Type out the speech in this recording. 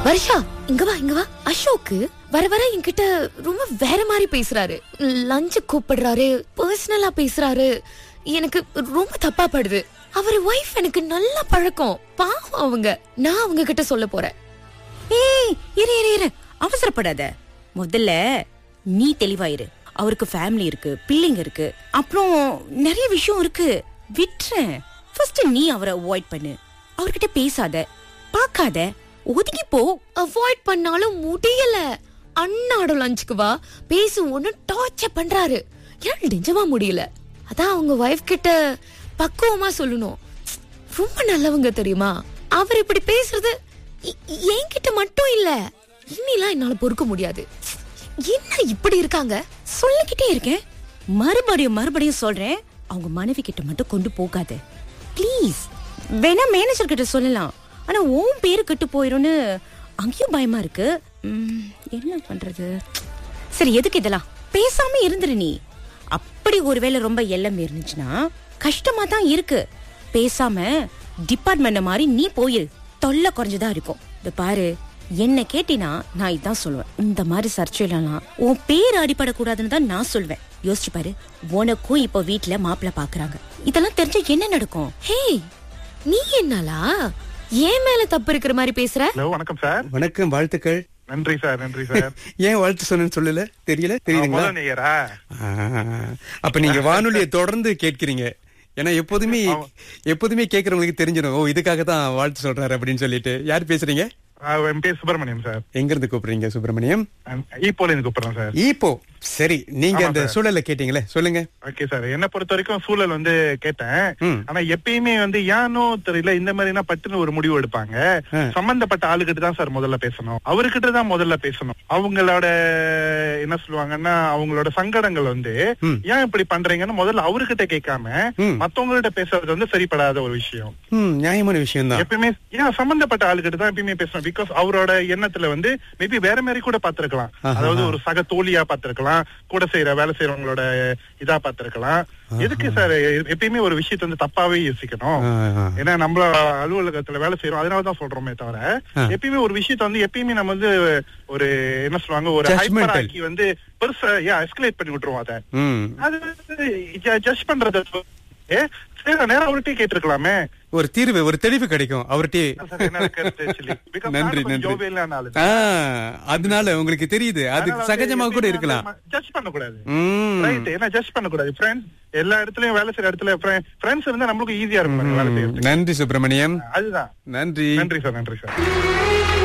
வருஷா இங்க வா இங்க வா அசோக்கு வர வர என்கிட்ட ரொம்ப வேற மாதிரி பேசுறாரு லஞ்சு கூப்பிடுறாரு பர்சனலா பேசுறாரு எனக்கு ரொம்ப தப்பா படுது அவர் ஒய்ஃப் எனக்கு நல்ல பழக்கம் பாவம் அவங்க நான் அவங்க கிட்ட சொல்ல போறேன் ஏய் இரு இரு இரு அவசரப்படாத முதல்ல நீ தெளிவாயிரு அவருக்கு ஃபேமிலி இருக்கு பிள்ளைங்க இருக்கு அப்புறம் நிறைய விஷயம் இருக்கு விட்டுறேன் ஃபர்ஸ்ட் நீ அவரை அவாய்ட் பண்ணு அவர்கிட்ட பேசாத பார்க்காத ஒதுங்கி போ அவாய்ட் பண்ணாலும் முடியல அண்ணாடும் லஞ்சுக்கு வா பேசு ஒண்ணு டார்ச்சர் பண்றாரு ஏன் நிஜமா முடியல அதான் அவங்க ஒய்ஃப் கிட்ட பக்குவமா சொல்லணும் ரொம்ப நல்லவங்க தெரியுமா அவர் இப்படி பேசுறது எ- என்கிட்ட மட்டும் இல்ல இன்னிலாம் என்னால பொறுக்க முடியாது என்ன இப்படி இருக்காங்க சொல்லிக்கிட்டே இருக்கேன் மறுபடியும் மறுபடியும் சொல்றேன் அவங்க மனைவி கிட்ட மட்டும் கொண்டு போகாத ப்ளீஸ் வேணா மேனேஜர் கிட்ட சொல்லலாம் ஆனா உன் பேரு கெட்டு போயிரும்னு அங்கேயும் பயமா இருக்கு ம், என்ன பண்றது சரி எதுக்கு இதெல்லாம் பேசாம இருந்துரு நீ அப்படி ஒருவேளை ரொம்ப எல்லம் இருந்துச்சுன்னா கஷ்டமா தான் இருக்கு பேசாம டிபார்ட்மெண்ட் மாதிரி நீ போயிரு தொல்லை குறைஞ்சதா இருக்கும் இந்த பாரு என்ன கேட்டினா நான் இதான் சொல்லுவேன் இந்த மாதிரி சர்ச்சையிலலாம் உன் பேர் அடிபடக்கூடாதுன்னு தான் நான் சொல்வேன் யோசிச்சு பாரு உனக்கும் இப்போ வீட்ல மாப்பிள்ளை பாக்குறாங்க இதெல்லாம் தெரிஞ்சா என்ன நடக்கும் ஹே நீ என்னாலா ஏன் மேல தப்பு இருக்கிற மாதிரி பேசுற ஹலோ வணக்கம் சார் வணக்கம் வாழ்த்துக்கள் நன்றி சார் நன்றி சார் ஏன் வாழ்த்து சொன்னேன்னு சொல்லல தெரியல தெரியுதுங்களா முதல் நேயரா ஆ, அப்ப நீங்க வானொலியை தொடர்ந்து கேட்கிறீங்க ஏன்னா எப்போதுமே எப்போதுமே கேட்கறவங்களுக்கு தெரிஞ்சிடும் ஓ இதுக்காக தான் வாழ்த்து சொல்றாரு அப்படின்னு சொல்லிட்டு யார் பேசுறீங்க ஆ, என் பேர் சுப்பிரமணியம் சார் எங்க இருந்து கூப்பிடுறீங்க சுப்பிரமணியம் ஈப்போல இருந்து கூப்பிடுறேன் சார் இப்போ சரி நீங்க ஆமா அந்த சார். சூழலை கேட்டீங்களே சொல்லுங்க ஓகே சார் என்ன பொறுத்த வரைக்கும் சூழல் வந்து கேட்டேன் ம். ஆனா எப்பயுமே வந்து ஏனோ தெரியல இந்த மாதிரினா பட்டுன்னு ஒரு முடிவு எடுப்பாங்க ஆ. சம்பந்தப்பட்ட ஆளுகிட்ட தான் சார் முதல்ல பேசணும் அவர்கிட்ட தான் முதல்ல பேசணும் அவங்களோட என்ன சொல்லுவாங்கன்னா அவங்களோட சங்கடங்கள் வந்து ம். ஏன் இப்படி பண்றீங்கன்னு முதல்ல அவர்கிட்ட கேட்காம ம். மத்தவங்கள்ட்ட பேசுறது வந்து சரிப்படாத ஒரு விஷயம் ம் நியாயமான விஷயம் தான் எப்பயுமே ஏன் சம்பந்தப்பட்ட ஆளுகிட்ட தான் எப்பயுமே பேசணும் பிகாஸ் அவரோட எண்ணத்துல வந்து மேபி வேற மாதிரி கூட பாத்திருக்கலாம் ஆஹா. அதாவது ஒரு சக தோழியா பாத்திருக்கலாம் கூட செய்யற வேலை செய்யறவங்களோட இதா பாத்திருக்கலாம் எதுக்கு சார் எப்பயுமே ஒரு விஷயத்தை வந்து தப்பாவே யோசிக்கணும் ஏன்னா நம்ம அலுவலகத்துல வேலை செய்யறோம் அதனாலதான் சொல்றோமே தவிர ஆ. எப்பயுமே ஒரு விஷயத்த வந்து எப்பயுமே நம்ம வந்து ஒரு என்ன சொல்லுவாங்க ஒரு Judgmental. hyper ஆக்கி வந்து பெருசா ஏன் எஸ்கலேட் பண்ணி விட்டுருவோம் அதை ம் அது ஜட்ஜ் பண்றது ஏ சரி நேரம் அவர்கிட்டயே கேட்டிருக்கலாமே ஒரு தீர்வு ஒரு தெளிவு கிடைக்கும் அவர்கிட்ட சார், என்னோட கருத்து actually. Because நன்றி நானும் கொஞ்சம் நன்றி jovial ஆன ஆளு. ஆ, அதனால உங்களுக்கு தெரியுது அது அதனால வந்து சகஜமா கூட எப்பயுமே இருக்கலாம் வந்து judge பண்ணக்கூடாது. ம் Right, ஏன்னா judge பண்ணக்கூடாது. Friends, எல்லா இடத்துலயும் வேலை செய்யற இடத்துல friend- friends இருந்தா நம்மளுக்கு ஈஸியா இருக்கும் பாருங்க வேலை செய்யறதுக்கு நன்றி சுப்பிரமணியம் அதுதான் நன்றி நன்றி சார் நன்றி சார்